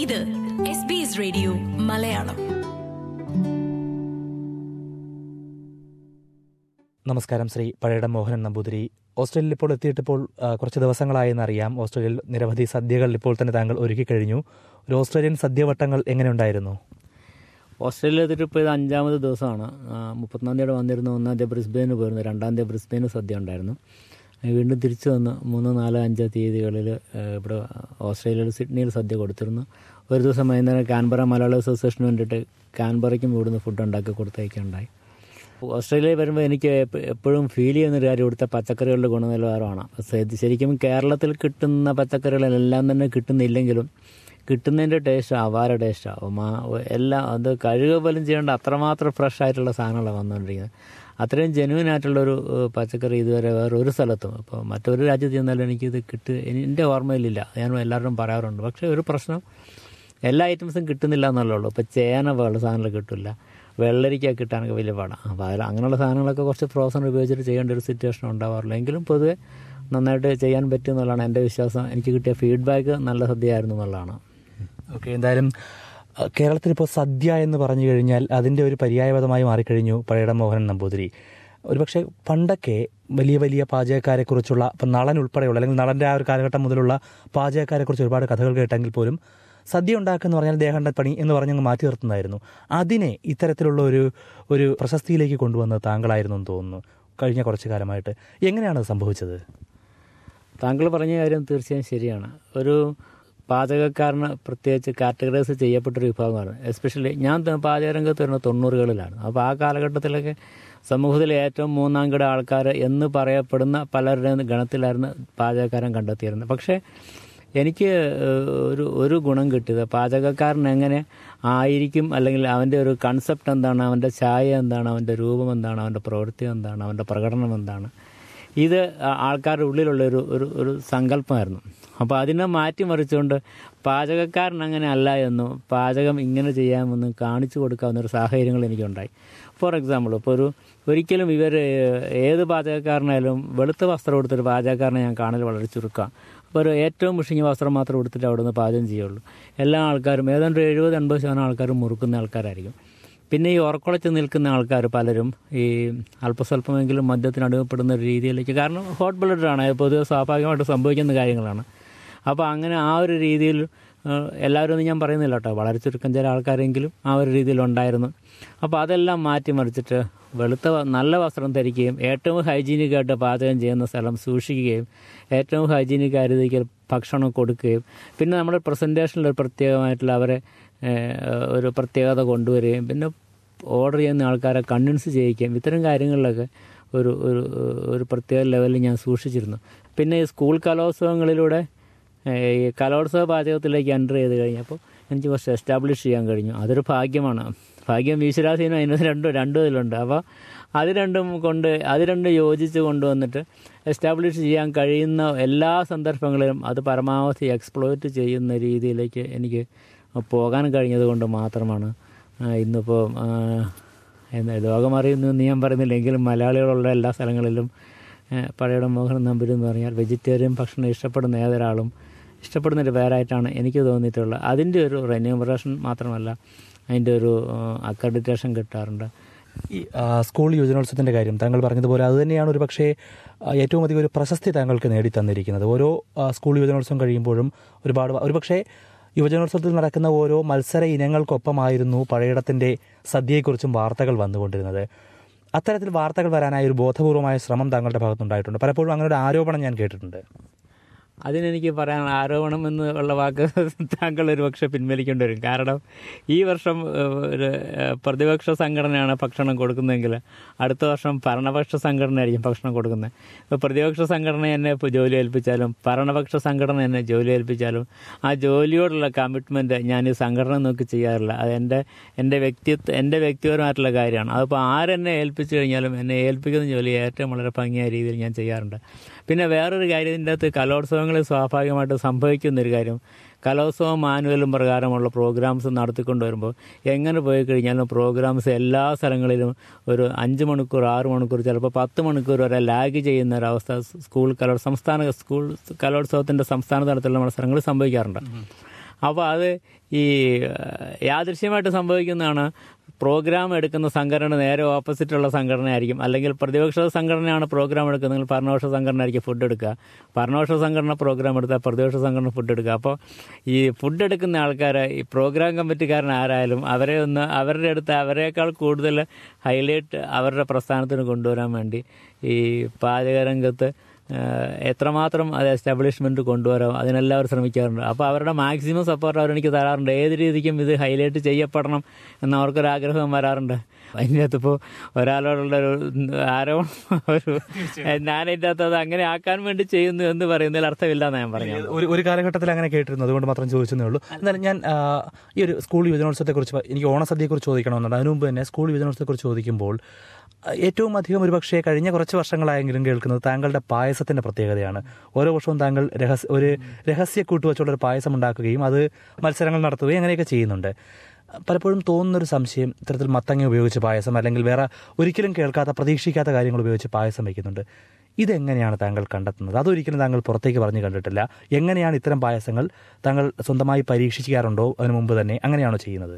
ഇത് S B S radio Malayalam നമസ്കാരം ശ്രീ പഴയടം മോഹനൻ നമ്പൂതിരി ഓസ്ട്രേലിയയിൽ ഇപ്പോൾ എത്തിയിട്ടിപ്പോൾ ആ, കുറച്ച് ദിവസങ്ങളായെന്ന് അറിയാം ഓസ്ട്രേലിയയിൽ നിരവധി സദ്യകൾ ഇപ്പോൾ തന്നെ താങ്കൾ ഒരുക്കി കഴിഞ്ഞു ഒരു ഓസ്ട്രേലിയൻ സദ്യവട്ടങ്ങൾ എങ്ങനെയുണ്ടായിരുന്നു ഓസ്ട്രേലിയ എത്തിയിട്ട് ഇപ്പോൾ ഇത് അഞ്ചാമത് ദിവസമാണ് ആ, മുപ്പത്തൊന്നാം തീയതി വന്നിരുന്നു ഒന്നാം തീയതി ബ്രിസ്ബെയിന് പോയിരുന്നു രണ്ടാം തീയതി ബ്രിസ്ബെയിന് സദ്യ ഉണ്ടായിരുന്നു ആ, വീണ്ടും തിരിച്ചു വന്ന് മൂന്ന് നാല് അഞ്ച് തീയതികളിൽ ആ, ഇവിടെ ഓസ്ട്രേലിയയിൽ സിഡ്നിയിൽ സദ്യ കൊടുത്തിരുന്നു ഒരു ദിവസം വൈകുന്നേരം കാൻബറ മലയാളി അസോസിയേഷന് വേണ്ടിയിട്ട് കാൻബറയ്ക്കും ഇവിടുന്ന് ഫുഡ് ഉണ്ടാക്കി കൊടുത്തേക്കുണ്ടായി ഓസ്ട്രേലിയയിൽ വരുമ്പോൾ എനിക്ക് എപ്പ- എപ്പോഴും ഫീൽ ചെയ്യുന്നൊരു കാര്യം ഇവിടുത്തെ പച്ചക്കറികളുടെ ഗുണനിലവാരമാണ് ശ- ശരിക്കും കേരളത്തിൽ കിട്ടുന്ന പച്ചക്കറികളെല്ലാം തന്നെ കിട്ടുന്നില്ലെങ്കിലും കിട്ടുന്നതിൻ്റെ ടേസ്റ്റ് അപാര ടേസ്റ്റാണ് എല്ലാം അത് കഴുകുക പോലും ചെയ്യേണ്ട അത്രമാത്രം ഫ്രഷ് ആയിട്ടുള്ള സാധനങ്ങളാണ് വന്നുകൊണ്ടിരിക്കുന്നത് അത്രയും ജെനുവിൻ ആയിട്ടുള്ളൊരു ഏഹ്, പച്ചക്കറി ഇതുവരെ വേറെ ഒരു സ്ഥലത്തും ഇപ്പോൾ മറ്റൊരു രാജ്യത്ത് ചെന്നാലും എനിക്കിത് കിട്ടുക എൻ്റെ ഓർമ്മയിലില്ല ഞാൻ എല്ലാവരും പറയാറുണ്ട് പക്ഷേ ഒരു പ്രശ്നം എല്ലാ ഐറ്റംസും കിട്ടുന്നില്ല എന്നുള്ളേ ഉള്ളൂ ഇപ്പോൾ ചേന പോലുള്ള സാധനങ്ങൾ കിട്ടില്ല വെള്ളരിക്ക കിട്ടാനൊക്കെ വലിയ പാടാണ് അപ്പോൾ അതിൽ അങ്ങനെയുള്ള സാധനങ്ങളൊക്കെ കുറച്ച് പ്രോസൻ ഉപയോഗിച്ചിട്ട് ചെയ്യേണ്ട ഒരു സിറ്റുവേഷൻ ഉണ്ടാവാറില്ല എങ്കിലും പൊതുവെ നന്നായിട്ട് ചെയ്യാൻ പറ്റും എന്നുള്ളതാണ് എൻ്റെ വിശ്വാസം എനിക്ക് കിട്ടിയ ഫീഡ്ബാക്ക് നല്ല സദ്യയായിരുന്നു എന്നുള്ളതാണ് ഓക്കെ എന്തായാലും ആ, കേരളത്തിൽ ഇപ്പോൾ സദ്യ എന്ന് പറഞ്ഞു കഴിഞ്ഞാൽ അതിൻ്റെ ഒരു പര്യായപദമായി മാറിക്കഴിഞ്ഞു പഴയടം മോഹനൻ നമ്പൂതിരി ഒരുപക്ഷെ പണ്ടൊക്കെ വലിയ വലിയ പാചകക്കാരെക്കുറിച്ചുള്ള ഇപ്പം നളൻ ഉൾപ്പെടെയുള്ള അല്ലെങ്കിൽ നളൻ്റെ ആ ഒരു കാലഘട്ടം മുതലുള്ള പാചകക്കാരെക്കുറിച്ച് ഒരുപാട് കഥകൾ കേട്ടെങ്കിൽ പോലും സദ്യ ഉണ്ടാക്കുക എന്ന് പറഞ്ഞാൽ ദേഹണ്ട പണി എന്ന് പറഞ്ഞങ്ങ് മാറ്റി നിർത്തുന്നതായിരുന്നു അതിനെ ഇത്തരത്തിലുള്ള ഒരു ഒരു പ്രശസ്തിയിലേക്ക് കൊണ്ടുവന്നത് താങ്കളായിരുന്നു എന്ന് തോന്നുന്നു കഴിഞ്ഞ കുറച്ച് കാലമായിട്ട് എങ്ങനെയാണ് അത് സംഭവിച്ചത് താങ്കൾ പറഞ്ഞ കാര്യം തീർച്ചയായും ശരിയാണ് ഒരു പാചകക്കാരന് പ്രത്യേകിച്ച് കാറ്റഗറൈസ് ചെയ്യപ്പെട്ടൊരു വിഭാഗമാണ് എസ്പെഷ്യലി ഞാൻ ത- പാചകരംഗത്ത് വരുന്നത് തൊണ്ണൂറുകളിലാണ് അപ്പോൾ ആ കാലഘട്ടത്തിലൊക്കെ സമൂഹത്തിലെ ഏറ്റവും മൂന്നാം കിട ആൾക്കാർ എന്ന് പറയപ്പെടുന്ന പലരുടെയും ഗണത്തിലായിരുന്നു പാചകക്കാരൻ കണ്ടെത്തിയിരുന്നത് പക്ഷേ എനിക്ക് ഏഹ്, ഒരു ഒരു ഗുണം കിട്ടിയത് പാചകക്കാരൻ എങ്ങനെ ആയിരിക്കും അല്ലെങ്കിൽ അവൻ്റെ ഒരു കൺസെപ്റ്റ് എന്താണ് അവൻ്റെ ഛായ എന്താണ് അവൻ്റെ രൂപം എന്താണ് അവൻ്റെ പ്രവൃത്തി എന്താണ് അവൻ്റെ പ്രകടനം എന്താണ് ഇത് ആ- ആൾക്കാരുടെ ഉള്ളിലുള്ള ഒരു ഒരു ഒരു സങ്കല്പമായിരുന്നു അപ്പോൾ അതിനെ മാറ്റിമറിച്ചുകൊണ്ട് പാചകക്കാരൻ അങ്ങനെ അല്ല എന്നും പാചകം ഇങ്ങനെ ചെയ്യാമെന്നും കാണിച്ചു കൊടുക്കാവുന്ന ഒരു സാഹചര്യങ്ങൾ എനിക്കുണ്ടായി ഫോർ എക്സാമ്പിൾ ഇപ്പോൾ ഒരു ഒരിക്കലും ഇവർ ഏത് പാചകക്കാരനായാലും വെളുത്ത വസ്ത്രം എടുത്തൊരു പാചകക്കാരനെ ഞാൻ കാണൽ വളരെ ചുരുക്കമാണ് അപ്പോൾ ഒരു ഏറ്റവും മുഷിഞ്ഞ വസ്ത്രം മാത്രം എടുത്തിട്ട് അവിടെ നിന്ന് പാചകം ചെയ്യുള്ളൂ എല്ലാ ആൾക്കാരും ഏതാണ്ട് ഒരു എഴുപത് എൺപത് ശതമാനം ആൾക്കാരും മുറുക്കുന്ന ആൾക്കാരായിരിക്കും പിന്നെ ഈ ഉറക്കുളച്ച് നിൽക്കുന്ന ആൾക്കാർ പലരും ഈ അല്പസ്വല്പമെങ്കിലും മദ്യത്തിന് അടിമപ്പെടുന്ന ഒരു രീതിയിലേക്ക് കാരണം ഹോട്ട് ബ്ലഡാണ് പൊതുവെ സ്വാഭാവികമായിട്ട് സംഭവിക്കുന്ന കാര്യങ്ങളാണ് അപ്പോൾ അങ്ങനെ ആ ഒരു രീതിയിൽ ഏഹ്, എല്ലാവരും ഒന്നും ഞാൻ പറയുന്നില്ല കേട്ടോ വളരെ ചുരുക്കം ചില ആൾക്കാരെങ്കിലും ആ ഒരു രീതിയിൽ ഉണ്ടായിരുന്നു അപ്പോൾ അതെല്ലാം മാറ്റിമറിച്ചിട്ട് വെളുത്ത വ- നല്ല വസ്ത്രം ധരിക്കുകയും ഏറ്റവും ഹൈജീനിക്കായിട്ട് പാചകം ചെയ്യുന്ന സ്ഥലം സൂക്ഷിക്കുകയും ഏറ്റവും ഹൈജീനിക് രീതിയിൽ ഭക്ഷണം കൊടുക്കുകയും പിന്നെ നമ്മുടെ പ്രസൻറ്റേഷനിൽ ഒരു പ്രത്യേകമായിട്ടുള്ള അവരെ ഏഹ്, ഒരു പ്രത്യേകത കൊണ്ടുവരികയും പിന്നെ ഓർഡർ ചെയ്യുന്ന ആൾക്കാരെ കൺവിൻസ് ചെയ്യിക്കുകയും ഇത്തരം കാര്യങ്ങളിലൊക്കെ ഒരു ഒരു ഒരു പ്രത്യേക ലെവലിൽ ഞാൻ സൂക്ഷിച്ചിരുന്നു പിന്നെ ഈ സ്കൂൾ കലോത്സവങ്ങളിലൂടെ ഏഹ്, ഈ കലോത്സവ പാചകത്തിലേക്ക് എൻ്റർ ചെയ്ത് കഴിഞ്ഞപ്പോൾ എനിക്ക് കുറച്ച് എസ്റ്റാബ്ലിഷ് ചെയ്യാൻ കഴിഞ്ഞു അതൊരു ഭാഗ്യമാണ് ഭാഗ്യം ഈശ്വരാധീനം അതിന് രണ്ടും രണ്ടും ഇതിലുണ്ട് അപ്പോൾ അത് രണ്ടും കൊണ്ട് അത് രണ്ടും യോജിച്ച് കൊണ്ടുവന്നിട്ട് എസ്റ്റാബ്ലിഷ് ചെയ്യാൻ കഴിയുന്ന എല്ലാ സന്ദർഭങ്ങളിലും അത് പരമാവധി എക്സ്പ്ലോയിറ്റ് ചെയ്യുന്ന രീതിയിലേക്ക് എനിക്ക് പോകാൻ കഴിഞ്ഞത് കൊണ്ട് മാത്രമാണ് ആ, ഇന്നിപ്പോൾ ആ, എന്താ ലോകമറിയുന്നു എന്ന് ഞാൻ പറയുന്നില്ല എങ്കിലും മലയാളികളുള്ള എല്ലാ സ്ഥലങ്ങളിലും ആ, പഴയുടെ മോഹൻ നമ്പൂരി എന്ന് പറഞ്ഞാൽ വെജിറ്റേറിയൻ ഭക്ഷണം ഇഷ്ടപ്പെടുന്ന ഏതൊരാളും ഇഷ്ടപ്പെടുന്ന ഒരു പേരായിട്ടാണ് എനിക്ക് തോന്നിയിട്ടുള്ളത് അതിൻ്റെ ഒരു റെന്യൂമറേഷൻ മാത്രമല്ല അതിൻ്റെ ഒരു അക്രഡിറ്റേഷൻ കിട്ടാറുണ്ട് ഈ ആ, സ്കൂൾ യുവജനോത്സവത്തിന്റെ കാര്യം താങ്കൾ പറഞ്ഞതുപോലെ അത് തന്നെയാണ് ഒരു പക്ഷേ ആ, ഏറ്റവും അധികം ഒരു പ്രശസ്തി താങ്കൾക്ക് നേടിത്തന്നിരിക്കുന്നത് ഓരോ ആ, സ്കൂൾ യുവജനോത്സവം കഴിയുമ്പോഴും ഒരുപാട് ഒരു പക്ഷേ യുവജനോത്സവത്തിൽ നടക്കുന്ന ഓരോ മത്സര ഇനങ്ങൾക്കൊപ്പമായിരുന്നു പഴയിടത്തിന്റെ സദ്യയെക്കുറിച്ചും വാർത്തകൾ വന്നുകൊണ്ടിരുന്നത് അത്തരത്തിൽ വാർത്തകൾ വരാനായി ഒരു ബോധപൂർവമായ ശ്രമം താങ്കളുടെ ഭാഗത്തുണ്ടായിട്ടുണ്ട് പലപ്പോഴും അങ്ങനെ ഒരു ആരോപണം ഞാൻ കേട്ടിട്ടുണ്ട് അതിനെനിക്ക് പറയാൻ ആരോപണം എന്ന് ഉള്ള വാക്ക് താങ്കൾ ഒരു പക്ഷെ പിൻവലിക്കേണ്ടി വരും കാരണം ഈ വർഷം ഏഹ്, ഒരു ഏഹ്, പ്രതിപക്ഷ സംഘടനയാണ് ഭക്ഷണം കൊടുക്കുന്നതെങ്കിൽ അടുത്ത വർഷം ഭരണപക്ഷ സംഘടനയായിരിക്കും ഭക്ഷണം കൊടുക്കുന്നത് ഇപ്പോൾ പ്രതിപക്ഷ സംഘടന എന്നെ ഇപ്പോൾ ജോലി ഏൽപ്പിച്ചാലും ഭരണപക്ഷ സംഘടന എന്നെ ജോലി ഏൽപ്പിച്ചാലും ആ ജോലിയോടുള്ള കമ്മിറ്റ്മെൻറ്റ് ഞാൻ ഈ സംഘടന നോക്കി ചെയ്യാറില്ല അത് എൻ്റെ എൻ്റെ വ്യക്തിത്വ എൻ്റെ വ്യക്തിപരമായിട്ടുള്ള കാര്യമാണ് അതിപ്പോൾ ആരെന്നെ ഏൽപ്പിച്ചു കഴിഞ്ഞാലും എന്നെ ഏൽപ്പിക്കുന്ന ജോലി ഏറ്റവും വളരെ ഭംഗിയായ രീതിയിൽ ഞാൻ ചെയ്യാറുണ്ട് പിന്നെ വേറൊരു കാര്യം ഇതിൻ്റെ അകത്ത് കലോത്സവങ്ങളിൽ സ്വാഭാവികമായിട്ട് സംഭവിക്കുന്ന ഒരു കാര്യം കലോത്സവം മാനുവലും പ്രകാരമുള്ള പ്രോഗ്രാംസ് നടത്തിക്കൊണ്ട് വരുമ്പോൾ എങ്ങനെ പോയി കഴിഞ്ഞാലും പ്രോഗ്രാംസ് എല്ലാ സ്ഥലങ്ങളിലും ഒരു അഞ്ച് മണിക്കൂർ ആറ് മണിക്കൂർ ചിലപ്പോൾ പത്ത് മണിക്കൂർ വരെ ലാഗ് ചെയ്യുന്ന ഒരവസ്ഥ സ്കൂൾ കലോ സംസ്ഥാന സ്കൂൾ കലോത്സവത്തിൻ്റെ സംസ്ഥാന തലത്തിലുള്ള മത്സരങ്ങൾ സംഭവിക്കാറുണ്ട് അപ്പോൾ അത് ഈ യാദൃശ്യമായിട്ട് സംഭവിക്കുന്നതാണ് പ്രോഗ്രാം എടുക്കുന്ന സംഘടന നേരെ ഓപ്പോസിറ്റുള്ള സംഘടനയായിരിക്കും അല്ലെങ്കിൽ പ്രതിപക്ഷ സംഘടനയാണ് പ്രോഗ്രാം എടുക്കുന്നത് ഭരണപക്ഷ സംഘടന ആയിരിക്കും ഫുഡ് എടുക്കുക ഭരണപക്ഷ സംഘടന പ്രോഗ്രാം എടുത്താൽ പ്രതിപക്ഷ സംഘടന ഫുഡ് എടുക്കുക അപ്പോൾ ഈ ഫുഡ് എടുക്കുന്ന ആൾക്കാർ ഈ പ്രോഗ്രാം കമ്മിറ്റിക്കാരൻ ആരായാലും അവരെ ഒന്ന് അവരുടെ അടുത്ത് അവരെക്കാൾ കൂടുതൽ ഹൈലൈറ്റ് അവരുടെ പ്രസ്ഥാനത്തിന് കൊണ്ടുവരാൻ വേണ്ടി ഈ പാചകരംഗത്ത് എത്രമാത്രം അത് എസ്റ്റാബ്ലിഷ്മെൻറ്റ് കൊണ്ടുവരാം അതിനെല്ലാം അവർ ശ്രമിക്കാറുണ്ട് അപ്പോൾ അവരുടെ മാക്സിമം സപ്പോർട്ട് അവരെനിക്ക് തരാറുണ്ട് ഏത് രീതിക്കും ഇത് ഹൈലൈറ്റ് ചെയ്യപ്പെടണം എന്ന് അവർക്കൊരാഗ്രഹം വരാറുണ്ട് അതിൻ്റെ അകത്ത് ഇപ്പോൾ ഒരാളോടുള്ള ഒരു ആരോപണം ഒരു ഞാനതിൻ്റെ അകത്ത് അത് അങ്ങനെ ആക്കാൻ വേണ്ടി ചെയ്യുന്നു എന്ന് പറയുന്നതിൽ അർത്ഥമില്ല ഞാൻ പറഞ്ഞു ഒരു ഒരു കാലഘട്ടത്തിൽ അങ്ങനെ കേട്ടിരുന്നു അതുകൊണ്ട് മാത്രം ചോദിച്ചതേ ഉള്ളൂ എന്നാലും ഞാൻ ആ, ഈ ഒരു സ്കൂൾ യുവജനോത്സവത്തെക്കുറിച്ച് പ- എനിക്ക് ഓണസദ്യയെക്കുറിച്ച് ചോദിക്കണമെന്നുണ്ട് അതിനു മുമ്പ് തന്നെ സ്കൂൾ യുവജനോത്സവത്തെക്കുറിച്ച് ചോദിക്കുമ്പോൾ ആ, ഏറ്റവും അധികം ഒരു പക്ഷേ കഴിഞ്ഞ കുറച്ച് വർഷങ്ങളായെങ്കിലും കേൾക്കുന്നത് താങ്കളുടെ പായസത്തിന്റെ പ്രത്യേകതയാണ് ഓരോ വർഷവും താങ്കൾ രഹസ്യ ഒരു രഹസ്യ കൂട്ടുവച്ചുള്ള ഒരു പായസം ഉണ്ടാക്കുകയും അത് മത്സരങ്ങൾ നടത്തുകയും അങ്ങനെയൊക്കെ ചെയ്യുന്നുണ്ട് പലപ്പോഴും തോന്നുന്നൊരു സംശയം ഇത്തരത്തിൽ മത്തങ്ങ ഉപയോഗിച്ച് പായസം അല്ലെങ്കിൽ വേറെ ഒരിക്കലും കേൾക്കാത്ത പ്രതീക്ഷിക്കാത്ത കാര്യങ്ങൾ ഉപയോഗിച്ച് പായസം വയ്ക്കുന്നുണ്ട് ഇതെങ്ങനെയാണ് താങ്കൾ കണ്ടെത്തുന്നത് അതൊരിക്കലും താങ്കൾ പുറത്തേക്ക് പറഞ്ഞു കണ്ടിട്ടില്ല എങ്ങനെയാണ് ഇത്തരം പായസങ്ങൾ താങ്കൾ സ്വന്തമായി പരീക്ഷിക്കാറുണ്ടോ അതിനു മുമ്പ് തന്നെ അങ്ങനെയാണോ ചെയ്യുന്നത്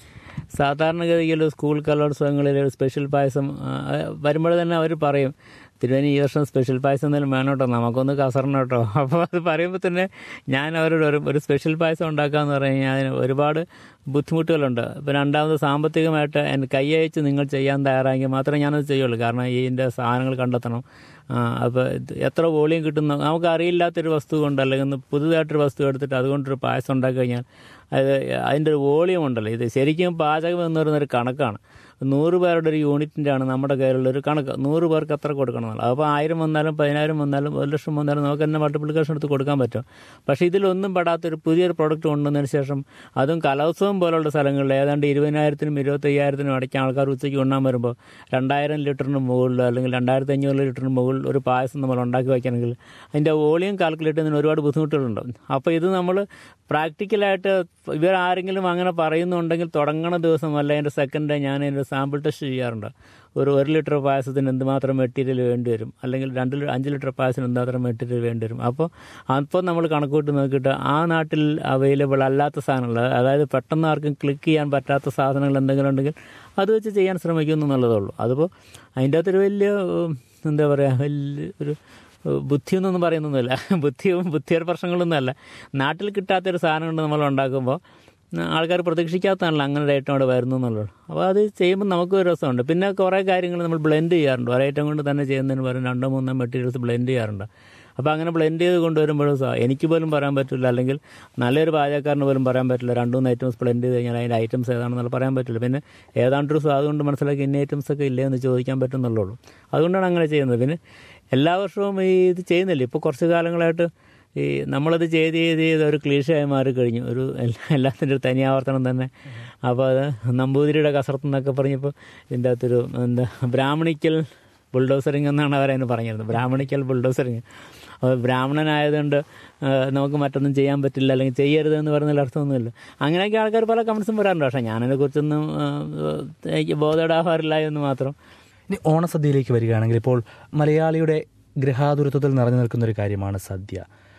സാധാരണഗതിയിൽ സ്കൂൾ കലോത്സവങ്ങളിൽ ഒരു സ്പെഷ്യൽ പായസം വരുമ്പോൾ തന്നെ അവർ പറയും തിരുവനി ഈ വർഷം സ്പെഷ്യൽ പായസം എന്തെങ്കിലും വേണം കേട്ടോ നമുക്കൊന്ന് കസറണം കേട്ടോ അപ്പോൾ അത് പറയുമ്പോൾ തന്നെ ഞാൻ അവരോട് ഒരു ഒരു സ്പെഷ്യൽ പായസം ഉണ്ടാക്കാമെന്ന് പറഞ്ഞു കഴിഞ്ഞാൽ അതിന് ഒരുപാട് ബുദ്ധിമുട്ടുകളുണ്ട് ഇപ്പോൾ രണ്ടാമത് സാമ്പത്തികമായിട്ട് എൻ്റെ കൈ അയച്ച് നിങ്ങൾ ചെയ്യാൻ തയ്യാറായെങ്കിൽ മാത്രമേ ഞാനത് ചെയ്യുള്ളൂ കാരണം ഇതിൻ്റെ സാധനങ്ങൾ കണ്ടെത്തണം അപ്പോൾ എത്ര വോളിയം കിട്ടുന്ന നമുക്ക് അറിയില്ലാത്തൊരു വസ്തു കൊണ്ട് അല്ലെങ്കിൽ ഒന്ന് പുതുതായിട്ടൊരു വസ്തു എടുത്തിട്ട് അതുകൊണ്ടൊരു പായസം ഉണ്ടാക്കി കഴിഞ്ഞാൽ അത് അതിൻ്റെ ഒരു വോളിയം ഉണ്ടല്ലോ ഇത് ശരിക്കും പാചകം എന്ന് പറയുന്നൊരു കണക്കാണ് നൂറ് പേരുടെ ഒരു യൂണിറ്റിൻ്റെ ആണ് നമ്മുടെ കയ്യിലുള്ള ഒരു കണക്ക് നൂറ് പേർക്ക് എത്ര കൊടുക്കണം എന്നുള്ളത് അപ്പോൾ ആയിരം വന്നാലും പതിനായിരം വന്നാലും ഒരു ലക്ഷം വന്നാലും നമുക്ക് തന്നെ മൾട്ടിപ്ലിക്കേഷൻ എടുത്ത് കൊടുക്കാൻ പറ്റും പക്ഷേ ഇതിലൊന്നും പെടാത്തൊരു പുതിയൊരു പ്രൊഡക്റ്റ് കൊണ്ടുവന്നതിന് ശേഷം അതും കലോത്സവം പോലുള്ള സ്ഥലങ്ങളിൽ ഏതാണ്ട് ഇരുപതിനായിരത്തിനും ഇരുപത്തയ്യായിരത്തിനും ഇടയ്ക്ക് ആൾക്കാർ ഉച്ചയ്ക്ക് ഉണ്ണാൻ വരുമ്പോൾ രണ്ടായിരം ലിറ്ററിന് മുകളിൽ അല്ലെങ്കിൽ രണ്ടായിരത്തി അഞ്ഞൂറ് ലിറ്ററിന് മുകളിൽ ഒരു പായസം നമ്മൾ ഉണ്ടാക്കി വയ്ക്കണമെങ്കിൽ അതിൻ്റെ വോളിയം കാൽക്കുലേറ്റ് ചെയ്യുന്നതിന് ഒരുപാട് ബുദ്ധിമുട്ടുകളുണ്ട് അപ്പോൾ ഇത് നമ്മൾ പ്രാക്ടിക്കലായിട്ട് ഇവർ ആരെങ്കിലും അങ്ങനെ പറയുന്നുണ്ടെങ്കിൽ തുടങ്ങണ ദിവസം അല്ല അതിൻ്റെ സെക്കൻഡ് ഡേ ഞാൻ അതിൻ്റെ സാമ്പിൾ ടെസ്റ്റ് ചെയ്യാറുണ്ട് ഒരു ഒരു ലിറ്റർ പായസത്തിന് എന്തുമാത്രം മെറ്റീരിയൽ വേണ്ടി വരും അല്ലെങ്കിൽ രണ്ട് ലി- അഞ്ച് ലിറ്റർ പായസത്തിന് എന്തുമാത്രം മെറ്റീരിയൽ വേണ്ടി വരും അപ്പോൾ അപ്പോൾ നമ്മൾ കണക്കൂട്ടി നോക്കിയിട്ട് ആ നാട്ടിൽ അവൈലബിൾ അല്ലാത്ത സാധനങ്ങൾ അതായത് പെട്ടെന്ന് ആർക്കും ക്ലിക്ക് ചെയ്യാൻ പറ്റാത്ത സാധനങ്ങൾ എന്തെങ്കിലും ഉണ്ടെങ്കിൽ അത് വെച്ച് ചെയ്യാൻ ശ്രമിക്കുന്നു എന്നുള്ളതേ ഉള്ളൂ അതിപ്പോൾ അതിൻ്റെ അകത്തൊരു വലിയ ഉം, എന്താ പറയുക വലിയ ഒരു ബുദ്ധിയൊന്നും പറയുന്നൊന്നുമില്ല ബുദ്ധിയും ബുദ്ധിയുടെ പ്രശ്നങ്ങളൊന്നുമല്ല നാട്ടിൽ കിട്ടാത്തൊരു സാധനം കൊണ്ട് നമ്മൾ ഉണ്ടാക്കുമ്പോൾ ആൾക്കാർ പ്രതീക്ഷിക്കാത്തതാണല്ലോ അങ്ങനെ ഒരു ഐറ്റം അവിടെ വരുന്നു എന്നുള്ളത് അപ്പോൾ അത് ചെയ്യുമ്പോൾ നമുക്ക് ഒരു രസമുണ്ട് പിന്നെ കുറേ കാര്യങ്ങൾ നമ്മൾ ബ്ലെൻഡ് ചെയ്യാറുണ്ട് ഒരേ ഐറ്റം കൊണ്ട് തന്നെ ചെയ്യുന്നതിന് പകരം രണ്ടോ മൂന്നോ മെറ്റീരിയൽസ് ബ്ലെൻഡ് ചെയ്യാറുണ്ട് അപ്പോൾ അങ്ങനെ ബ്ലെൻഡ് ചെയ്ത് കൊണ്ടുവരുമ്പോഴും സ- എനിക്ക് പോലും പറയാൻ പറ്റില്ല അല്ലെങ്കിൽ നല്ലൊരു പാചകക്കാരന് പോലും പറയാൻ പറ്റില്ല രണ്ട് മൂന്ന് ഐറ്റംസ് ബ്ലെൻഡ് ചെയ്ത് കഴിഞ്ഞാൽ അതിൻ്റെ ഐറ്റംസ് ഏതാണെന്നുള്ള പറയാൻ പറ്റില്ല പിന്നെ ഏതാണ്ടൊരു സ്വാദ് കൊണ്ട് മനസ്സിലാക്കി ഇന്ന ഐറ്റംസ് ഒക്കെ ഇല്ലേ എന്ന് ചോദിക്കാൻ പറ്റുന്നുള്ളൂ അതുകൊണ്ടാണ് അങ്ങനെ ചെയ്യുന്നത് പിന്നെ എല്ലാ വർഷവും ഈ ഇത് ചെയ്യുന്നില്ല ഇപ്പോൾ കുറച്ച് കാലങ്ങളായിട്ട് ഈ നമ്മളത് ചെയ്ത് ചെയ്ത് ചെയ്ത് ഒരു ക്ലീഷയായി മാറിക്കഴിഞ്ഞു ഒരു എല്ലാ എല്ലാത്തിൻ്റെ ഒരു തനിയാവർത്തനം തന്നെ അപ്പോൾ അത് നമ്പൂതിരിയുടെ കസർത്ത് എന്നൊക്കെ പറഞ്ഞപ്പോൾ ഇതിൻ്റെ അകത്തൊരു എന്താ ബ്രാഹ്മണിക്കൽ ബുൾഡോസറിങ് എന്നാണ് അവരതിന് പറഞ്ഞിരുന്നത് ബ്രാഹ്മണിക്കൽ ബുൾഡോസറിങ് അപ്പോൾ ബ്രാഹ്മണനായതുകൊണ്ട് ആ, നമുക്ക് മറ്റൊന്നും ചെയ്യാൻ പറ്റില്ല അല്ലെങ്കിൽ ചെയ്യരുത് എന്ന് പറയുന്നതിൽ അർത്ഥമൊന്നുമില്ല അങ്ങനെയൊക്കെ ആൾക്കാർ പല കമൻസും വരാറുണ്ട് പക്ഷേ ഞാനതിനെക്കുറിച്ചൊന്നും ആ, എനിക്ക് ബോധമിടാവാറില്ല എന്ന് മാത്രം ഇനി ഓണസദ്യയിലേക്ക് വരികയാണെങ്കിൽ ഇപ്പോൾ മലയാളിയുടെ ഗൃഹാതുരത്വത്തിൽ നിറഞ്ഞു നിൽക്കുന്ന ഒരു കാര്യമാണ് സദ്യ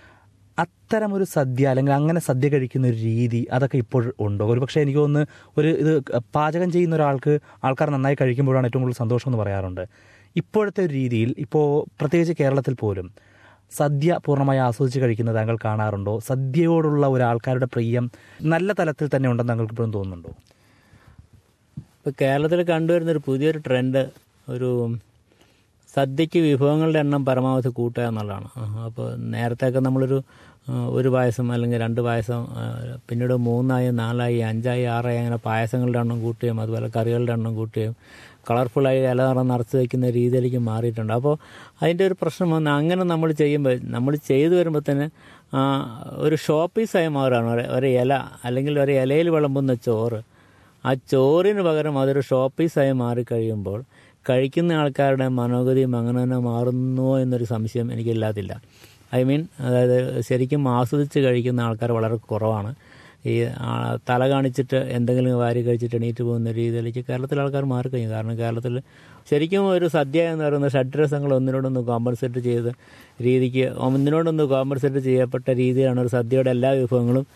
അത്തരം ഒരു സദ്യ അല്ലെങ്കിൽ അങ്ങനെ സദ്യ കഴിക്കുന്ന ഒരു രീതി അതൊക്കെ ഇപ്പോൾ ഉണ്ടോ ഒരു പക്ഷേ എനിക്ക് തോന്നുന്നു ഒരു ഇത് പാചകം ചെയ്യുന്ന ഒരാൾക്ക് ആൾക്കാർ നന്നായി കഴിക്കുമ്പോഴാണ് ഏറ്റവും കൂടുതൽ സന്തോഷം എന്ന് പറയാറുണ്ട് ഇപ്പോഴത്തെ ഒരു രീതിയിൽ ഇപ്പോൾ പ്രത്യേകിച്ച് കേരളത്തിൽ പോലും സദ്യ പൂർണ്ണമായി ആസ്വദിച്ച് കഴിക്കുന്നത് താങ്കൾ കാണാറുണ്ടോ സദ്യയോടുള്ള ഒരു ആൾക്കാരുടെ പ്രിയം നല്ല തലത്തിൽ തന്നെ ഉണ്ടെന്ന് താങ്കൾക്ക് ഇപ്പോഴും തോന്നുന്നുണ്ടോ ഇപ്പോൾ കേരളത്തിൽ കണ്ടുവരുന്നൊരു പുതിയൊരു ട്രെൻഡ് ഒരു സദ്യക്ക് വിഭവങ്ങളുടെ എണ്ണം പരമാവധി കൂട്ടുക എന്നുള്ളതാണ് അപ്പോൾ നേരത്തെയൊക്കെ നമ്മളൊരു ആ, ഒരു പായസം അല്ലെങ്കിൽ രണ്ട് പായസം ആ, പിന്നീട് മൂന്നായി നാലായി അഞ്ചായി ആറായി അങ്ങനെ പായസങ്ങളുടെ എണ്ണം കൂട്ടുകയും അതുപോലെ കറികളുടെ എണ്ണം കൂട്ടുകയും കളർഫുള്ളായി ഇല നിറം നിറച്ച് വയ്ക്കുന്ന രീതിയിലേക്ക് മാറിയിട്ടുണ്ട് അപ്പോൾ അതിൻ്റെ ഒരു പ്രശ്നം വന്ന് അങ്ങനെ നമ്മൾ ചെയ്യുമ്പോൾ നമ്മൾ ചെയ്തു വരുമ്പോൾ തന്നെ ആ, ഒരു ഷോപ്പീസായി മാറുകയാണ് ഒരു- ഒരു ഇല അല്ലെങ്കിൽ ഒരു ഇലയിൽ വിളമ്പുന്ന ചോറ് ആ ചോറിന് പകരം അതൊരു ഷോപ്പീസായി മാറിക്കഴിയുമ്പോൾ കഴിക്കുന്ന ആൾക്കാരുടെ മനോഗതിയും അങ്ങനെ തന്നെ മാറുന്നുവോ എന്നൊരു സംശയം എനിക്കില്ലാതില്ല ഐ മീൻ അതായത് ശരിക്കും ആസ്വദിച്ച് കഴിക്കുന്ന ആൾക്കാർ വളരെ കുറവാണ് ഈ ആ, തല കാണിച്ചിട്ട് എന്തെങ്കിലും വാരി കഴിച്ചിട്ട് എണീറ്റ് പോകുന്ന രീതിയിലേക്ക് കേരളത്തിലെ ആൾക്കാർ മാറിക്കഴിഞ്ഞു കാരണം കേരളത്തിൽ ശരിക്കും ഒരു സദ്യ എന്ന് പറയുന്ന ഷഡ്രസങ്ങൾ ഒന്നിനോടൊന്ന് കോമ്പൻസേറ്റ് ചെയ്ത് രീതിക്ക് ഒന്നിനോടൊന്ന് കോമ്പൻസേറ്റ് ചെയ്യപ്പെട്ട രീതിയിലാണ് ഒരു സദ്യയുടെ എല്ലാ വിഭവങ്ങളും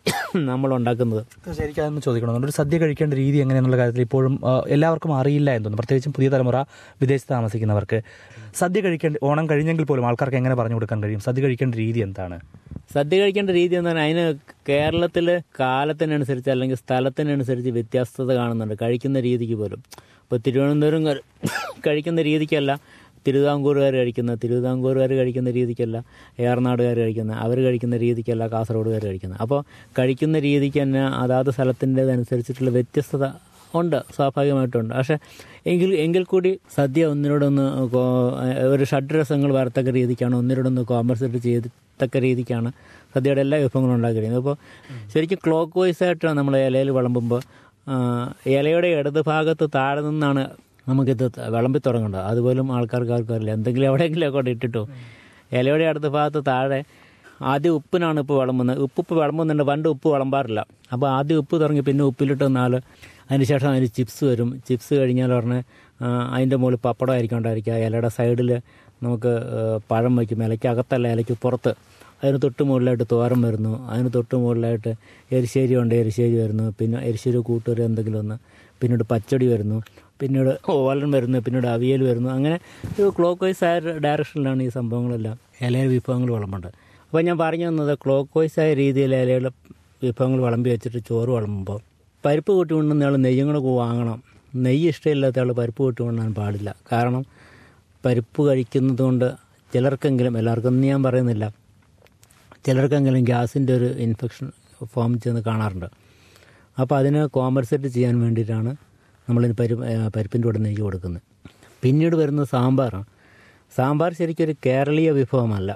നമ്മൾ ഉണ്ടാക്കുന്നത് ശരിക്കും അതൊന്ന് ചോദിക്കണം ഒരു സദ്യ കഴിക്കേണ്ട രീതി എങ്ങനെയെന്നുള്ള കാര്യത്തിൽ ഇപ്പോഴും ആ, എല്ലാവർക്കും അറിയില്ല എന്ന് തോന്നുന്നു പ്രത്യേകിച്ചും പുതിയ തലമുറ വിദേശത്ത് താമസിക്കുന്നവർക്ക് സദ്യ കഴിക്കേണ്ട ഓണം കഴിഞ്ഞെങ്കിൽ പോലും ആൾക്കാർക്ക് എങ്ങനെ പറഞ്ഞു കൊടുക്കാൻ കഴിയും സദ്യ കഴിക്കേണ്ട രീതി എന്താണ് സദ്യ കഴിക്കേണ്ട രീതി എന്ന് പറഞ്ഞാൽ അതിന് കേരളത്തിൽ കാലത്തിനനുസരിച്ച് അല്ലെങ്കിൽ സ്ഥലത്തിനനുസരിച്ച് വ്യത്യസ്തത കാണുന്നുണ്ട് കഴിക്കുന്ന രീതിക്ക് പോലും ഇപ്പോൾ തിരുവനന്തപുരം ക- കഴിക്കുന്ന രീതിക്കല്ല തിരുവിതാംകൂറുകാർ കഴിക്കുന്ന തിരുവിതാംകൂറുകാർ കഴിക്കുന്ന രീതിക്കല്ല ഏറനാടുകാർ കഴിക്കുന്ന അവർ കഴിക്കുന്ന രീതിക്കല്ല കാസർഗോഡുകാർ കഴിക്കുന്നത് അപ്പോൾ കഴിക്കുന്ന രീതിക്ക് തന്നെ അതാത് സ്ഥലത്തിൻ്റെതനുസരിച്ചിട്ടുള്ള വ്യത്യസ്തത ഉണ്ട് സ്വാഭാവികമായിട്ടുണ്ട് പക്ഷേ എങ്കിൽ എങ്കിൽ കൂടി സദ്യ ഒന്നിനോടൊന്ന് കോ- ഒരു ഷഡ്രസങ്ങൾ വരത്തക്ക രീതിക്കാണ് ഒന്നിനോടൊന്ന് കോമ്പൻസേറ്റ് ചെയ്തക്ക രീതിക്കാണ് സദ്യയുടെ എല്ലാ വിഭവങ്ങളും ഉണ്ടാക്കിയിരിക്കുന്നത് അപ്പോൾ ശരിക്കും ക്ലോക്ക് വൈസ് ആയിട്ടാണ് നമ്മൾ ഇലയിൽ വിളമ്പുമ്പോൾ ആ, ഇലയുടെ ഇടത് ഭാഗത്ത് താഴെ നിന്നാണ് നമുക്കിത് ത- വിളമ്പി തുടങ്ങേണ്ടത് അതുപോലും ആൾക്കാർക്ക് ആർക്കും അറിയില്ല എന്തെങ്കിലും എവിടെയെങ്കിലും ഒക്കെ ഇട്ടിട്ടോ ഇലയുടെ അടുത്ത ഭാഗത്ത് താഴെ ആദ്യം ഉപ്പിനാണ് ഇപ്പോൾ വിളമ്പുന്നത് ഉപ്പ് ഇപ്പോൾ വിളമ്പുന്നുണ്ട് പണ്ട് ഉപ്പ് വിളമ്പാറില്ല അപ്പോൾ ആദ്യം ഉപ്പ് തുടങ്ങി പിന്നെ ഉപ്പിലിട്ട് വന്നാൽ അതിന് ശേഷം അതിന് ചിപ്സ് വരും ചിപ്സ് കഴിഞ്ഞാൽ ഉടനെ ആ, അതിൻ്റെ മുകളിൽ പപ്പടം ആയിരിക്കും ഉണ്ടായിരിക്കുക ഇലയുടെ സൈഡിൽ നമുക്ക് ആ, പഴം വയ്ക്കും ഇലയ്ക്ക് അകത്തല്ല ഇലയ്ക്ക് പുറത്ത് അതിന് തൊട്ട് മുകളിലായിട്ട് തോരൻ വരുന്നു അതിന് തൊട്ട് മുകളിലായിട്ട് എരിശ്ശേരി ഉണ്ട് എരിശ്ശേരി വരുന്നു പിന്നെ എരിശ്ശേരി കൂട്ടുകറി എന്തെങ്കിലും ഒന്ന് പിന്നീട് പച്ചടി വരുന്നു പിന്നീട് ഓലൻ വരുന്നു പിന്നീട് അവിയൽ വരുന്നു അങ്ങനെ ഒരു ക്ലോക്ക് വൈസ് ആയ ഡയറക്ഷനിലാണ് ഈ സംഭവങ്ങളെല്ലാം ഇലയുടെ വിഭവങ്ങൾ വിളമ്പേണ്ടത് അപ്പോൾ ഞാൻ പറഞ്ഞു തന്നത് ക്ലോക്ക് വൈസ് ആയ രീതിയിൽ ഇലയുടെ വിഭവങ്ങൾ വിളമ്പി വെച്ചിട്ട് ചോറ് വിളമ്പുമ്പോൾ പരിപ്പ് കൂട്ടി കൊണ്ടുവന്ന ആൾ നെയ്യും കൂടെ വാങ്ങണം നെയ്യ് ഇഷ്ടമില്ലാത്ത ആൾ പരിപ്പ് കൂട്ടി കൊണ്ടുവരാൻ പാടില്ല കാരണം പരിപ്പ് കഴിക്കുന്നത് കൊണ്ട് ചിലർക്കെങ്കിലും എല്ലാവർക്കും ഒന്നും ഞാൻ പറയുന്നില്ല ചിലർക്കെങ്കിലും ഗ്യാസിൻ്റെ ഒരു ഇൻഫെക്ഷൻ ഫോം ചെയ്യുന്ന കാണാറുണ്ട് അപ്പോൾ അതിനെ കോമ്പൻസേറ്റ് ചെയ്യാൻ വേണ്ടിയിട്ടാണ് നമ്മളിന് പരി പരിപ്പിൻ്റെ കൂടെ നെയ്യ് കൊടുക്കുന്നത് പിന്നീട് വരുന്നത് സാമ്പാറാണ് സാമ്പാർ ശരിക്കും ഒരു കേരളീയ വിഭവമല്ല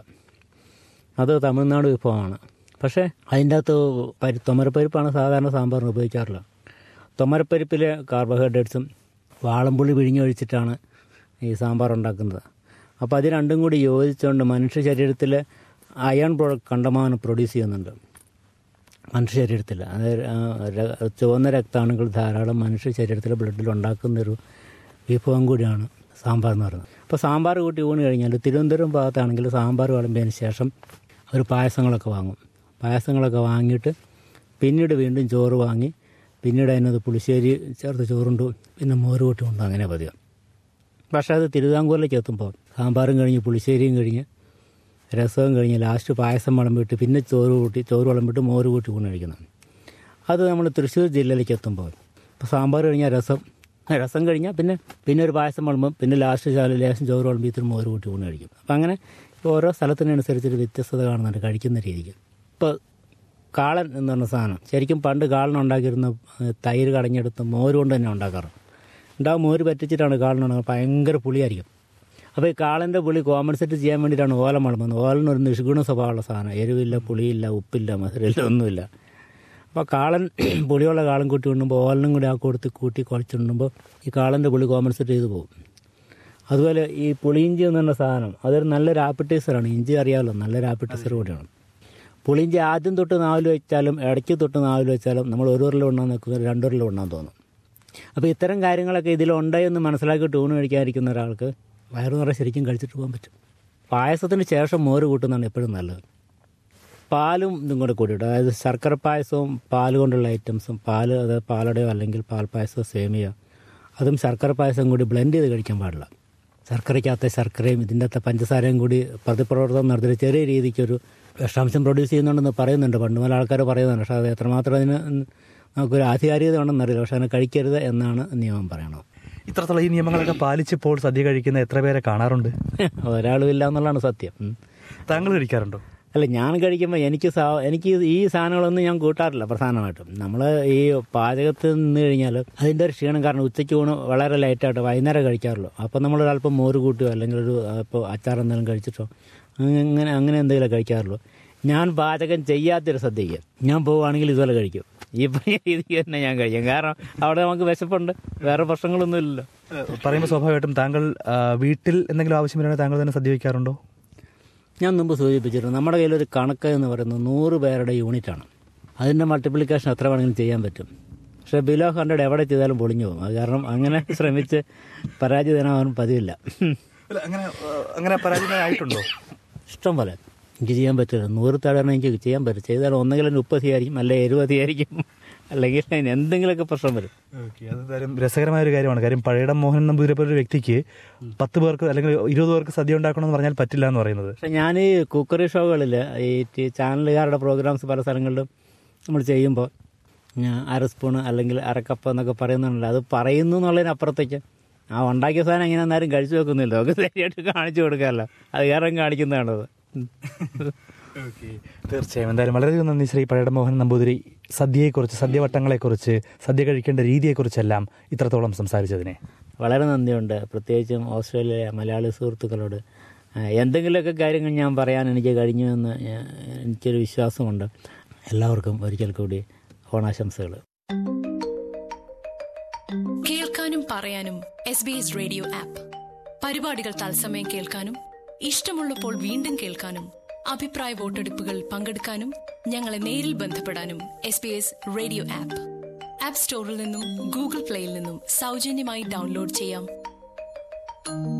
അത് തമിഴ്നാട് വിഭവമാണ് പക്ഷേ അതിൻ്റെ അകത്ത് പരി തൊമരപ്പരിപ്പാണ് സാധാരണ സാമ്പാറിന് ഉപയോഗിക്കാറുള്ളത് തൊമരപ്പരിപ്പിൽ കാർബോഹൈഡ്രേറ്റ്സും വാളംപുളി പിഴിഞ്ഞൊഴിച്ചിട്ടാണ് ഈ സാമ്പാർ ഉണ്ടാക്കുന്നത് അപ്പോൾ അത് രണ്ടും കൂടി യോജിച്ചുകൊണ്ട് മനുഷ്യ ശരീരത്തിൽ അയൺ പ്രൊ കണ്ടമാനം പ്രൊഡ്യൂസ് ചെയ്യുന്നുണ്ട് മനുഷ്യ ശരീരത്തിൽ അത് ആ, ര- ചുവന്ന രക്താണുക്കൾ ധാരാളം മനുഷ്യ ശരീരത്തിൽ ബ്ലഡിൽ ഉണ്ടാക്കുന്നൊരു വിഭവം കൂടിയാണ് സാമ്പാർ എന്ന് പറയുന്നത് അപ്പോൾ സാമ്പാർ കൂട്ടി ഊണ് കഴിഞ്ഞാൽ തിരുവനന്തപുരം ഭാഗത്താണെങ്കിൽ സാമ്പാർ വിളമ്പിയതിന് ശേഷം ഒരു പായസങ്ങളൊക്കെ വാങ്ങും പായസങ്ങളൊക്കെ വാങ്ങിയിട്ട് പിന്നീട് വീണ്ടും ചോറ് വാങ്ങി പിന്നീട് അതിനകത്ത് പുളിശ്ശേരി ചേർത്ത് ചോറുണ്ട് പിന്നെ മോര് കൂട്ടുമുണ്ട് അങ്ങനെ പതിവ് പക്ഷേ അത് തിരുവിതാംകൂറിലേക്ക് എത്തുമ്പോൾ സാമ്പാറും കഴിഞ്ഞ് പുളിശ്ശേരിയും കഴിഞ്ഞ് രസവും കഴിഞ്ഞ് ലാസ്റ്റ് പായസം വിളമ്പിട്ട് പിന്നെ ചോറ് കൂട്ടി ചോറ് വിളമ്പിട്ട് മോര് കൂട്ടി ഊണ് കഴിക്കുന്നത് അത് നമ്മൾ തൃശ്ശൂർ ജില്ലയിലേക്ക് എത്തുമ്പോൾ ഇപ്പോൾ സാമ്പാർ കഴിഞ്ഞാൽ രസം രസം കഴിഞ്ഞാൽ പിന്നെ പിന്നെ ഒരു പായസം വിളമ്പും പിന്നെ ലാസ്റ്റ് ചാല് ലേശം ചോറ് വിളമ്പി ഇത്തിരി മോര് കൂട്ടി ഊണ് കഴിക്കും അപ്പം അങ്ങനെ ഓരോ സ്ഥലത്തിനനുസരിച്ചൊരു വ്യത്യസ്തത കാണുന്നുണ്ട് കഴിക്കുന്ന രീതിക്ക് ഇപ്പോൾ കാളൻ എന്ന് പറഞ്ഞ സാധനം ശരിക്കും പണ്ട് കാളൻ ഉണ്ടാക്കിയിരുന്ന ഏഹ്, തൈര് കടഞ്ഞെടുത്ത് മോര് കൊണ്ട് തന്നെ ഉണ്ടാക്കാറ് ഉണ്ടാവും മോര് പറ്റിച്ചിട്ടാണ് കാളൻ ഉണ്ടാക്കുന്നത് ഭയങ്കര പുളിയായിരിക്കും അപ്പോൾ ഈ കാളൻ്റെ പുളി കോമ്പൻസേറ്റ് ചെയ്യാൻ വേണ്ടിയിട്ടാണ് ഓലം വളർന്നത് ഓലന് ഒരു നിഷ്ഗുണ സ്വഭാവമുള്ള സാധനം എരിവില്ല പുളിയില്ല ഉപ്പില്ല മധുരമില്ല ഒന്നുമില്ല അപ്പോൾ കാളൻ പുളിയുള്ള കാളൻ കൂട്ടി കൊണ്ടുമ്പോൾ ഓലനും കൂടി ആ കൊടുത്ത് കൂട്ടി കുഴച്ചിടുമ്പോൾ ഈ കാളൻ്റെ പുളി കോമ്പൻസേറ്റ് ചെയ്ത് പോകും അതുപോലെ ഈ പുളിയിഞ്ചി എന്ന് പറഞ്ഞ സാധനം അതൊരു നല്ലൊരു ആപ്പിറ്റൈസറാണ് ഇഞ്ചി അറിയാമല്ലോ നല്ലൊരു ആപ്പിറ്റൈസർ കൂടിയാണ് പുളിയിഞ്ചി ആദ്യം തൊട്ട് നാവിൽ വെച്ചാലും ഇടയ്ക്ക് തൊട്ട് നാവിൽ വെച്ചാലും നമ്മൾ ഒരു ഉരുള ഉണ്ണാൻ നിൽക്കുന്നത് രണ്ടുരുള ഉണ്ണാൻ തോന്നും അപ്പോൾ ഇത്തരം കാര്യങ്ങളൊക്കെ ഇതിലുണ്ട് എന്ന് മനസ്സിലാക്കി ടൂണ് കഴിക്കാതിരിക്കുന്ന ഒരാൾക്ക് വയറു നിറയെ ശരിക്കും കഴിച്ചിട്ട് പോകാൻ പറ്റും പായസത്തിന് ശേഷം മോര് കൂട്ടുന്നതാണ് എപ്പോഴും നല്ലത് പാലും ഇതും കൂടെ കൂടിയിട്ട് അതായത് ശർക്കര പായസവും പാല് കൊണ്ടുള്ള ഐറ്റംസും പാല് അതായത് പാലടയോ അല്ലെങ്കിൽ പാൽ പായസമോ സേമിയ അതും ശർക്കര പായസം കൂടി ബ്ലെൻഡ് ചെയ്ത് കഴിക്കാൻ പാടില്ല ശർക്കരയ്ക്കകത്തെ ശർക്കരയും ഇതിൻ്റെ അകത്തെ പഞ്ചസാരയും കൂടി പ്രതിപ്രവർത്തനം നടത്തിയിട്ട് ചെറിയ രീതിക്കൊരു വിഷാംശം പ്രൊഡ്യൂസ് ചെയ്യുന്നുണ്ടെന്ന് പറയുന്നുണ്ട് പണ്ട് മുതൽ ആൾക്കാർ പറയുന്നുണ്ട് പക്ഷേ അത് എത്രമാത്രം അതിന് നമുക്കൊരു ആധികാരികത ഉണ്ടെന്ന് അറിയില്ല പക്ഷേ അതിനെ കഴിക്കരുത് എന്നാണ് നിയമം പറയണത് ഇത്രത്തോളം ഈ നിയമങ്ങളൊക്കെ പാലിച്ചിപ്പോൾ സദ്യ കഴിക്കുന്ന എത്ര പേരെ കാണാറുണ്ട് ഒരാളും ഇല്ല എന്നുള്ളതാണ് സത്യം ഉം. താങ്കൾ കഴിക്കാറുണ്ടോ അല്ല ഞാൻ കഴിക്കുമ്പോൾ എനിക്ക് സാ എനിക്ക് ഈ സാധനങ്ങളൊന്നും ഞാൻ കൂട്ടാറില്ല പ്രധാനമായിട്ടും നമ്മൾ ഈ പാചകത്തിൽ നിന്ന് കഴിഞ്ഞാൽ അതിൻ്റെ ഒരു ക്ഷീണം കാരണം ഉച്ചയ്ക്ക് ഊണ് വളരെ ലൈറ്റായിട്ട് വൈകുന്നേരം കഴിക്കാറുള്ളൂ അപ്പോൾ നമ്മൾ ഒരല്പം മോര് കൂട്ടുകയോ അല്ലെങ്കിൽ ഒരു ഇപ്പോൾ അച്ചാർ എന്തെങ്കിലും കഴിച്ചിട്ടോ അങ്ങനെ അങ്ങനെ എന്തെങ്കിലും കഴിക്കാറുള്ളൂ ഞാൻ പാചകം ചെയ്യാത്തൊരു സദ്യയ്ക്ക് ഞാൻ പോവുകയാണെങ്കിൽ ഇതുപോലെ കഴിക്കും ഈ പറഞ്ഞ രീതിക്ക് തന്നെ ഞാൻ കഴിക്കും കാരണം അവിടെ നമുക്ക് വിശപ്പുണ്ട് വേറെ പ്രശ്നങ്ങളൊന്നും ഇല്ലല്ലോ പറയുമ്പോൾ സ്വാഭാവികമായിട്ടും താങ്കൾ ആ, വീട്ടിൽ എന്തെങ്കിലും ആവശ്യം വരുവാണെങ്കിൽ താങ്കൾ തന്നെ സദ്യ വയ്ക്കാറുണ്ടോ ഞാൻ മുമ്പ് സൂചിപ്പിച്ചിരുന്നു നമ്മുടെ കയ്യിലൊരു കണക്ക് എന്ന് പറയുന്നത് നൂറ് പേരുടെ യൂണിറ്റാണ് അതിൻ്റെ മൾട്ടിപ്ലിക്കേഷൻ എത്ര വേണമെങ്കിലും ചെയ്യാൻ പറ്റും പക്ഷേ ബിലോ ഹൺഡ്രഡ് എവിടെ ചെയ്താലും പൊളിഞ്ഞു പോകും അത് കാരണം അങ്ങനെ ശ്രമിച്ച് പരാജിതനാവാൻ പതിവില്ല അങ്ങനെ അങ്ങനെ പരാജയമായിട്ടുണ്ടോ ഇഷ്ടം പോലെ എനിക്ക് ചെയ്യാൻ പറ്റില്ല നൂറ് താഴെ എനിക്ക് ചെയ്യാൻ പറ്റും ചെയ്താൽ ഒന്നെങ്കിൽ മുപ്പത് ആയിരിക്കും അല്ലെ എഴുപത് ആയിരിക്കും അല്ലെങ്കിൽ അതിന് എന്തെങ്കിലുമൊക്കെ പ്രശ്നം വരും ഓക്കെ അത് എന്തായാലും രസകരമായ ഒരു കാര്യമാണ് കാര്യം പഴയടം മോഹൻ നമ്പൂതിരെ പോലെ ഒരു വ്യക്തിക്ക് പത്ത് പേർക്ക് അല്ലെങ്കിൽ ഇരുപത് പേർക്ക് സദ്യ ഉണ്ടാക്കണമെന്ന് പറഞ്ഞാൽ പറ്റില്ല എന്ന് പറയുന്നത് പക്ഷെ ഞാൻ ഈ കുക്കറി ഷോകളിൽ ഈ ടി- ചാനലുകാരുടെ പ്രോഗ്രാംസ് പല സ്ഥലങ്ങളിലും നമ്മൾ ചെയ്യുമ്പോൾ ഞാൻ അര സ്പൂണ് അല്ലെങ്കിൽ അരക്കപ്പ് എന്നൊക്കെ പറയുന്നുണ്ടല്ലോ അത് പറയുന്നു എന്നുള്ളതിനപ്പുറത്തേക്ക് ആ ഉണ്ടാക്കിയ സാധനം എങ്ങനെ ആരും കഴിച്ചു വെക്കുന്നില്ല നമുക്ക് ശരിയായിട്ട് കാണിച്ചു കൊടുക്കാമല്ലോ അത് കാരണം കാണിക്കുന്നതാണത് തീർച്ചയായും എന്തായാലും വളരെയധികം നന്ദി ശ്രീ പഴയടം മോഹൻ നമ്പൂതിരി സദ്യയെക്കുറിച്ച് സദ്യവട്ടങ്ങളെക്കുറിച്ച് സദ്യ കഴിക്കേണ്ട രീതിയെക്കുറിച്ചെല്ലാം ഇത്രത്തോളം സംസാരിച്ചതിനെ വളരെ നന്ദിയുണ്ട് പ്രത്യേകിച്ചും ഓസ്ട്രേലിയയിലെ മലയാളി സുഹൃത്തുക്കളോട് ആ, എന്തെങ്കിലുമൊക്കെ കാര്യങ്ങൾ ഞാൻ പറയാൻ എനിക്ക് കഴിഞ്ഞു എന്ന് ഞാൻ- എനിക്കൊരു വിശ്വാസമുണ്ട് എല്ലാവർക്കും ഒരിക്കൽ കൂടി ഓണാശംസകൾ കേൾക്കാനും പറയാനും S B S radio app പരിപാടികൾ തത്സമയം കേൾക്കാനും ഇഷ്ടമുള്ളപ്പോൾ വീണ്ടും കേൾക്കാനും അഭിപ്രായ വോട്ടെടുപ്പുകൾ പങ്കെടുക്കാനും ഞങ്ങളെ നേരിൽ ബന്ധപ്പെടാനും S B S radio app app സ്റ്റോറിൽ നിന്നും ഗൂഗിൾ പ്ലേയിൽ നിന്നും സൗജന്യമായി ഡൗൺലോഡ് ചെയ്യാം